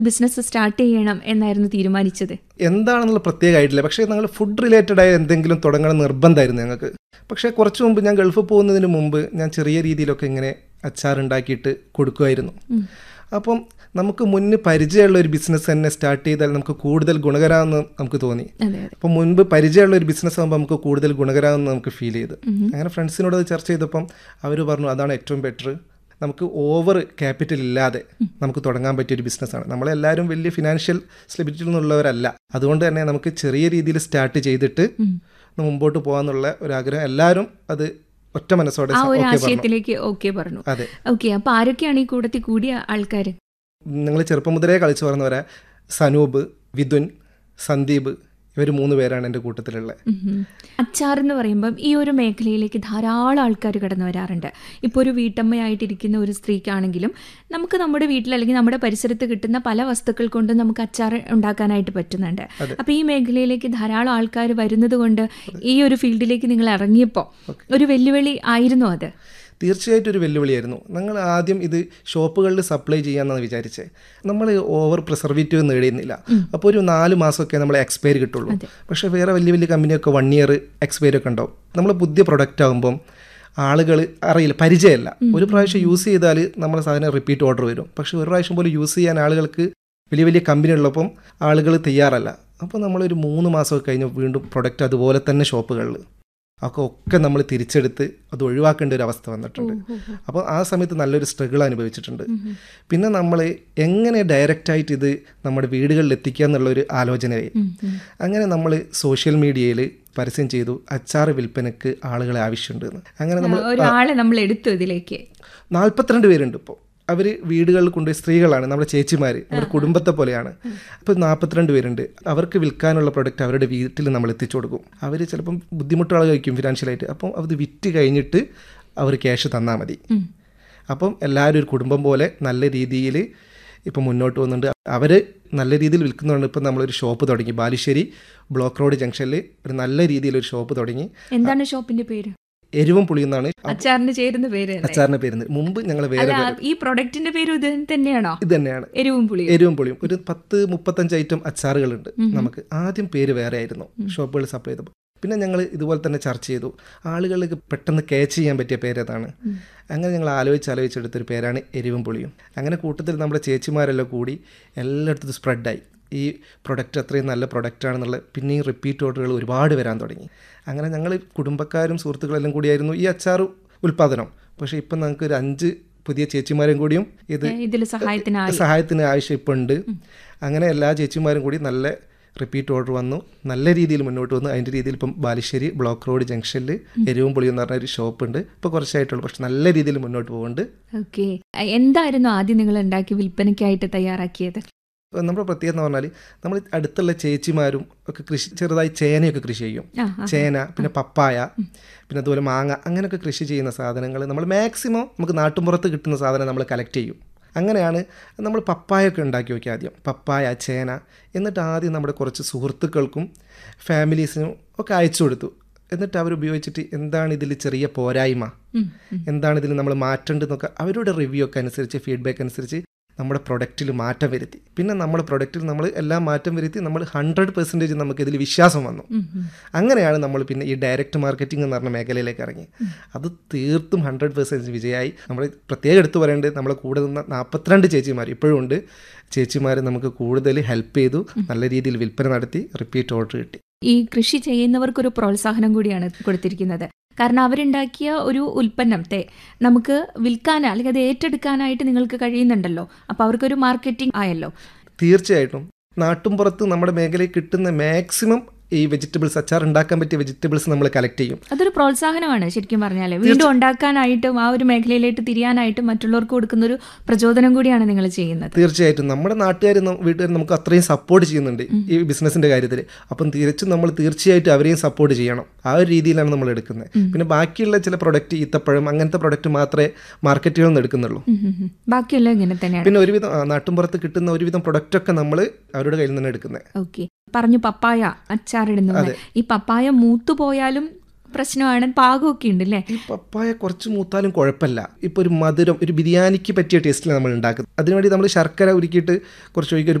Business start ചെയ്യണം എന്നായിരുന്നു തീരുമാനിച്ചത് എന്താണെന്നുള്ള പ്രത്യേകമായിട്ടില്ല പക്ഷേ ഞങ്ങൾ ഫുഡ് റിലേറ്റഡ് ആയ എന്തെങ്കിലും തുടങ്ങണം നിർബന്ധമായിരുന്നു ഞങ്ങൾക്ക് പക്ഷേ കുറച്ച് മുമ്പ് ഞാൻ ഗൾഫിൽ പോകുന്നതിന് മുമ്പ് ഞാൻ ചെറിയ രീതിയിലൊക്കെ ഇങ്ങനെ അച്ചാർ ഉണ്ടാക്കിയിട്ട് കൊടുക്കുമായിരുന്നു അപ്പം നമുക്ക് മുന്ന് പരിചയമുള്ള ഒരു ബിസിനസ് തന്നെ സ്റ്റാർട്ട് ചെയ്താൽ നമുക്ക് കൂടുതൽ ഗുണകരമാണെന്ന് നമുക്ക് തോന്നി അതെ അതെ അപ്പം മുൻപ് പരിചയമുള്ള ഒരു ബിസിനസ് ആകുമ്പോൾ നമുക്ക് കൂടുതൽ ഗുണകരമാണെന്ന് നമുക്ക് ഫീൽ ചെയ്ത് അങ്ങനെ ഫ്രണ്ട്സിനോട് അത് ചർച്ച ചെയ്തപ്പം അവർ പറഞ്ഞു അതാണ് ഏറ്റവും ബെറ്റർ നമുക്ക് ഓവർ ക്യാപിറ്റൽ ഇല്ലാതെ നമുക്ക് തുടങ്ങാൻ പറ്റിയ ഒരു ബിസിനസ്സാണ് നമ്മളെല്ലാവരും വലിയ ഫിനാൻഷ്യൽ സ്റ്റെബിലിറ്റിയിൽ നിന്നുള്ളവരല്ല അതുകൊണ്ട് തന്നെ നമുക്ക് ചെറിയ രീതിയിൽ സ്റ്റാർട്ട് ചെയ്തിട്ട് മുമ്പോട്ട് പോകാന്നുള്ള ഒരു ആഗ്രഹം എല്ലാവരും അത് ഒറ്റ മനസ്സോടെ ആ ഒരു ഓക്കെ പറഞ്ഞു ആശയത്തിലേക്ക് ഓക്കെ പറഞ്ഞു അതെ ഓക്കെ അപ്പൊ ആരൊക്കെയാണ് ഈ കൂട്ടത്തിൽ കൂടിയ ആൾക്കാർ നിങ്ങൾ ചെറുപ്പം മുതലേ കളിച്ചു പറഞ്ഞവരെ സനൂപ് വിതുൻ സന്ദീപ് ഇവർ മൂന്ന് പേരാണ് എൻ്റെ കൂട്ടത്തിലുള്ളത് അച്ചാർ എന്ന് പറയുമ്പം ഈ ഒരു മേഖലയിലേക്ക് ധാരാളം ആൾക്കാർ കടന്നു വരാറുണ്ട് ഇപ്പോൾ ഒരു വീട്ടമ്മയായിട്ടിരിക്കുന്ന ഒരു സ്ത്രീക്കാണെങ്കിലും നമുക്ക് നമ്മുടെ വീട്ടിൽ അല്ലെങ്കിൽ നമ്മുടെ പരിസരത്ത് കിട്ടുന്ന പല വസ്തുക്കൾ കൊണ്ട് നമുക്ക് അച്ചാർ ഉണ്ടാക്കാനായിട്ട് പറ്റുന്നുണ്ട് അപ്പോൾ ഈ മേഖലയിലേക്ക് ധാരാളം ആൾക്കാർ വരുന്നത് കൊണ്ട് ഈ ഒരു ഫീൽഡിലേക്ക് നിങ്ങൾ ഇറങ്ങിയപ്പോൾ ഒരു വെല്ലുവിളി ആയിരുന്നു അത് തീർച്ചയായിട്ടും ഒരു വെല്ലുവിളിയായിരുന്നു ഞങ്ങൾ ആദ്യം ഇത് ഷോപ്പുകളിൽ സപ്ലൈ ചെയ്യാമെന്നാണ് വിചാരിച്ചത് നമ്മൾ ഓവർ പ്രിസർവേറ്റീവ് നേടിയിരുന്നില്ല അപ്പോൾ ഒരു നാല് മാസമൊക്കെ നമ്മൾ എക്സ്പയർ കിട്ടുള്ളൂ പക്ഷേ വേറെ വലിയ വലിയ കമ്പനിയൊക്കെ വൺ ഇയർ എക്സ്പയർ ഒക്കെ ഉണ്ടാവും നമ്മൾ പുതിയ പ്രൊഡക്റ്റ് ആകുമ്പം ആളുകൾ അറിയില്ല പരിചയമല്ല ഒരു പ്രാവശ്യം യൂസ് ചെയ്താൽ നമ്മുടെ സാധനം റിപ്പീറ്റ് ഓർഡർ വരും പക്ഷേ ഒരു പ്രാവശ്യം പോലും യൂസ് ചെയ്യാൻ ആളുകൾക്ക് വലിയ വലിയ കമ്പനി ഉള്ളപ്പം ആളുകൾ തയ്യാറല്ല അപ്പോൾ നമ്മളൊരു മൂന്ന് മാസമൊക്കെ കഴിഞ്ഞ് വീണ്ടും പ്രൊഡക്റ്റ് അതുപോലെ തന്നെ ഷോപ്പുകളിൽ ഒക്കെ ഒക്കെ നമ്മൾ തിരിച്ചെടുത്ത് അത് ഒഴിവാക്കേണ്ട ഒരു അവസ്ഥ വന്നിട്ടുണ്ട് അപ്പോൾ ആ സമയത്ത് നല്ലൊരു സ്ട്രഗിൾ അനുഭവിച്ചിട്ടുണ്ട് പിന്നെ നമ്മൾ എങ്ങനെ ഡയറക്റ്റായിട്ട് ഇത് നമ്മുടെ വീടുകളിൽ എത്തിക്കുക എന്നുള്ളൊരു ആലോചനയായി അങ്ങനെ നമ്മൾ സോഷ്യൽ മീഡിയയിൽ പരസ്യം ചെയ്തു അച്ചാർ വിൽപ്പനക്ക് ആളുകളെ ആവശ്യമുണ്ട് എന്ന് അങ്ങനെ നമ്മൾ ഒരാളെ നമ്മൾ എടുത്തു ഇതിലേക്ക് നാൽപ്പത്തിരണ്ട് പേരുണ്ട് ഇപ്പോൾ അവർ വീടുകളിൽ കൊണ്ടുപോയി സ്ത്രീകളാണ് നമ്മുടെ ചേച്ചിമാർ നമ്മുടെ കുടുംബത്തെ പോലെയാണ് അപ്പോൾ നാൽപ്പത്തിരണ്ട് പേരുണ്ട് അവർക്ക് വിൽക്കാനുള്ള പ്രൊഡക്റ്റ് അവരുടെ വീട്ടിൽ നമ്മൾ എത്തിച്ചു കൊടുക്കും അവർ ചിലപ്പം ബുദ്ധിമുട്ടുകൾ കഴിക്കും ഫിനാൻഷ്യലായിട്ട് അപ്പം അത് വിറ്റ് കഴിഞ്ഞിട്ട് അവർ ക്യാഷ് തന്നാൽ മതി അപ്പം എല്ലാവരും ഒരു കുടുംബം പോലെ നല്ല രീതിയിൽ ഇപ്പം മുന്നോട്ട് പോകുന്നുണ്ട് അവർ നല്ല രീതിയിൽ വിൽക്കുന്നുണ്ട് ഇപ്പം നമ്മളൊരു ഷോപ്പ് തുടങ്ങി ബാലുശ്ശേരി ബ്ലോക്ക് റോഡ് ജംഗ്ഷനിൽ ഒരു നല്ല രീതിയിൽ ഒരു ഷോപ്പ് തുടങ്ങി എന്താണ് ഷോപ്പിന്റെ പേര് എരിവും പുളിയെന്നാണ് അച്ചാറിന് ചേരുന്ന പേര് തന്നെ. അച്ചാറിൻ്റെ പേരുന്നത് മുമ്പ് ഞങ്ങൾ വേറെ അല്ല ഈ പ്രൊഡക്റ്റിന്റെ പേര് ഇത് തന്നെയാണോ ഇത് തന്നെയാണ് എരിവും പുളിയും എരിവും പുളിയും ഒരു പത്ത് മുപ്പത്തഞ്ച് ഐറ്റം അച്ചാറുകളുണ്ട് നമുക്ക് ആദ്യം പേര് വേറെ ആയിരുന്നു ഷോപ്പുകളിൽ സപ്ലൈ ചെയ്തപ്പോൾ പിന്നെ ഞങ്ങൾ ഇതുപോലെ തന്നെ ചർച്ച ചെയ്തു ആളുകൾക്ക് പെട്ടെന്ന് ക്യാച്ച് ചെയ്യാൻ പറ്റിയ പേര് അതാണ് അങ്ങനെ ഞങ്ങൾ ആലോചിച്ച് ആലോചിച്ചെടുത്തൊരു പേരാണ് എരിവും പുളിയും അങ്ങനെ കൂട്ടത്തിൽ നമ്മുടെ ചേച്ചിമാരെല്ലാം കൂടി എല്ലായിടത്തും സ്പ്രെഡായി ഈ പ്രൊഡക്റ്റ് അത്രയും നല്ല പ്രൊഡക്റ്റാണെന്നുള്ള പിന്നെയും റിപ്പീറ്റ് ഓർഡറുകൾ ഒരുപാട് വരാൻ തുടങ്ങി അങ്ങനെ ഞങ്ങൾ കുടുംബക്കാരും സുഹൃത്തുക്കളെല്ലാം കൂടിയായിരുന്നു ഈ അച്ചാർ ഉൽപ്പാദനം പക്ഷേ ഇപ്പം ഞങ്ങൾക്ക് ഒരു അഞ്ച് പുതിയ ചേച്ചിമാരും കൂടിയും ഇത് ഇതിൽ സഹായത്തിനായി സഹായത്തിന് ആവശ്യം ഇപ്പം ഉണ്ട് അങ്ങനെ എല്ലാ ചേച്ചിമാരും കൂടി നല്ല റിപ്പീറ്റ് ഓർഡർ വന്നു നല്ല രീതിയിൽ മുന്നോട്ട് വന്നു അതിൻ്റെ രീതിയിൽ ഇപ്പം ബാലുശ്ശേരി ബ്ലോക്ക് റോഡ് ജംഗ്ഷനിൽ എരിവും പുളിയും എന്ന് പറഞ്ഞ ഒരു ഷോപ്പ് ഉണ്ട് ഇപ്പോൾ കുറച്ചായിട്ടുള്ളൂ പക്ഷെ നല്ല രീതിയിൽ മുന്നോട്ട് പോകുന്നുണ്ട് ഓക്കെ എന്തായിരുന്നു ആദ്യം നിങ്ങൾ ഉണ്ടാക്കി വിൽപ്പനയ്ക്കായിട്ട് തയ്യാറാക്കിയത് ഇപ്പം നമ്മുടെ പ്രത്യേകത എന്ന് പറഞ്ഞാൽ നമ്മൾ അടുത്തുള്ള ചേച്ചിമാരും ഒക്കെ കൃഷി ചെറുതായി ചേനയൊക്കെ കൃഷി ചെയ്യും ആ, ആ. ചേന പിന്നെ പപ്പായ പിന്നെ അതുപോലെ മാങ്ങ അങ്ങനെയൊക്കെ കൃഷി ചെയ്യുന്ന സാധനങ്ങൾ നമ്മൾ മാക്സിമം നമുക്ക് നാട്ടുമ്പുറത്ത് കിട്ടുന്ന സാധനം നമ്മൾ കളക്ട് ചെയ്യും അങ്ങനെയാണ് നമ്മൾ പപ്പായൊക്കെ ഉണ്ടാക്കി വയ്ക്കുക ആദ്യം പപ്പായ ചേന എന്നിട്ട് ആദ്യം നമ്മുടെ കുറച്ച് സുഹൃത്തുക്കൾക്കും ഫാമിലീസിനും ഒക്കെ അയച്ചു കൊടുത്തു എന്നിട്ട് അവർ ഉപയോഗിച്ചിട്ട് എന്താണ് ഇതിൽ ചെറിയ പോരായ്മ എന്താണ് ഇതിൽ നമ്മൾ മാറ്റേണ്ടതെന്നൊക്കെ അവരുടെ റിവ്യൂ ഒക്കെ അനുസരിച്ച് ഫീഡ്ബാക്ക് അനുസരിച്ച് നമ്മുടെ പ്രൊഡക്റ്റിൽ മാറ്റം വരുത്തി പിന്നെ നമ്മുടെ പ്രൊഡക്റ്റിൽ നമ്മൾ എല്ലാം മാറ്റം വരുത്തി നമ്മൾ ഹൺഡ്രഡ് പെർസെൻറ്റേജ് നമുക്ക് ഇതിൽ വിശ്വാസം വന്നു അങ്ങനെയാണ് നമ്മൾ പിന്നെ ഈ ഡയറക്റ്റ് മാർക്കറ്റിംഗ് എന്ന് പറഞ്ഞ മേഖലയിലേക്ക് ഇറങ്ങി അത് തീർത്തും ഹൺഡ്രഡ് പെർസെൻറ്റേജ് വിജയമായി നമ്മൾ പ്രത്യേകം എടുത്തു പറയേണ്ടത് നമ്മളെ കൂടെ നിന്ന നാൽപ്പത്തിരണ്ട് ചേച്ചിമാർ ഇപ്പോഴും ഉണ്ട് ചേച്ചിമാർ നമുക്ക് കൂടുതൽ ഹെൽപ്പ് ചെയ്തു നല്ല രീതിയിൽ വിൽപ്പന നടത്തി റിപ്പീറ്റ് ഓർഡർ കിട്ടി ഈ കൃഷി ചെയ്യുന്നവർക്കൊരു പ്രോത്സാഹനം കൂടിയാണ് കൊടുത്തിരിക്കുന്നത് കാരണം അവരുണ്ടാക്കിയ ഒരു ഉൽപ്പന്നത്തെ നമുക്ക് വിൽക്കാൻ അല്ലെങ്കിൽ അത് ഏറ്റെടുക്കാനായിട്ട് നിങ്ങൾക്ക് കഴിയുന്നുണ്ടല്ലോ അപ്പോൾ അവർക്കൊരു മാർക്കറ്റിംഗ് ആയല്ലോ തീർച്ചയായിട്ടും നാട്ടുംപുറത്ത് നമ്മുടെ മേഖലയിൽ കിട്ടുന്ന മാക്സിമം ഈ വെജിറ്റബിൾസ് അച്ചാർ ഉണ്ടാക്കാൻ പറ്റിയ വെജിറ്റബിൾസ് നമ്മൾ കളക്ട് ചെയ്യും അതൊരു പ്രോത്സാഹനമാണ് ശരിക്കും പറഞ്ഞാൽ വീണ്ടും ഉണ്ടാക്കാനായിട്ടും ആ ഒരു മേഖലയിലേക്ക് തിരിയാനായിട്ടും മറ്റുള്ളവർക്ക് കൊടുക്കുന്ന ഒരു പ്രചോദനം കൂടിയാണ് നിങ്ങൾ ചെയ്യുന്നത് തീർച്ചയായിട്ടും നമ്മുടെ നാട്ടുകാരും വീട്ടുകാർ നമുക്ക് അത്രയും സപ്പോർട്ട് ചെയ്യുന്നുണ്ട് ഈ ബിസിനസിന്റെ കാര്യത്തിൽ അപ്പം തിരിച്ചും നമ്മൾ തീർച്ചയായിട്ടും അവരെയും സപ്പോർട്ട് ചെയ്യണം ആ ഒരു രീതിയിലാണ് നമ്മൾ എടുക്കുന്നത് പിന്നെ ബാക്കിയുള്ള ചില പ്രൊഡക്റ്റ് ഈത്തപ്പഴം അങ്ങനത്തെ പ്രൊഡക്റ്റ് മാത്രമേ മാർക്കറ്റുകളിൽ നിന്ന് എടുക്കുന്നുള്ളൂ ഉം ഉം ഉം. ബാക്കിയെല്ലാം ഇങ്ങനെ തന്നെയാണ് പിന്നെ ഒരുവിധം ആ, നാട്ടുംപുറത്ത് കിട്ടുന്ന ഒരുവിധം പ്രൊഡക്റ്റൊക്കെ നമ്മൾ അവരുടെ കയ്യിൽ നിന്ന് എടുക്കുന്നത് ഓക്കെ പറഞ്ഞു പപ്പായ അച്ചാറിടുന്നത് ഈ പപ്പായ മൂത്തു പോയാലും പ്രശ്നമാണ് പാകമൊക്കെ ഉണ്ട് അല്ലേ ഈ പപ്പായ കുറച്ച് മൂത്താലും കുഴപ്പമില്ല ഇപ്പോൾ ഒരു മധുരം ഒരു ബിരിയാണിക്ക് പറ്റിയ ടേസ്റ്റിലാണ് നമ്മൾ ഉണ്ടാക്കുന്നത് അതിനുവേണ്ടി നമ്മൾ ശർക്കര ഉരുക്കിയിട്ട് കുറച്ച് ഒഴിക്കുക ഒരു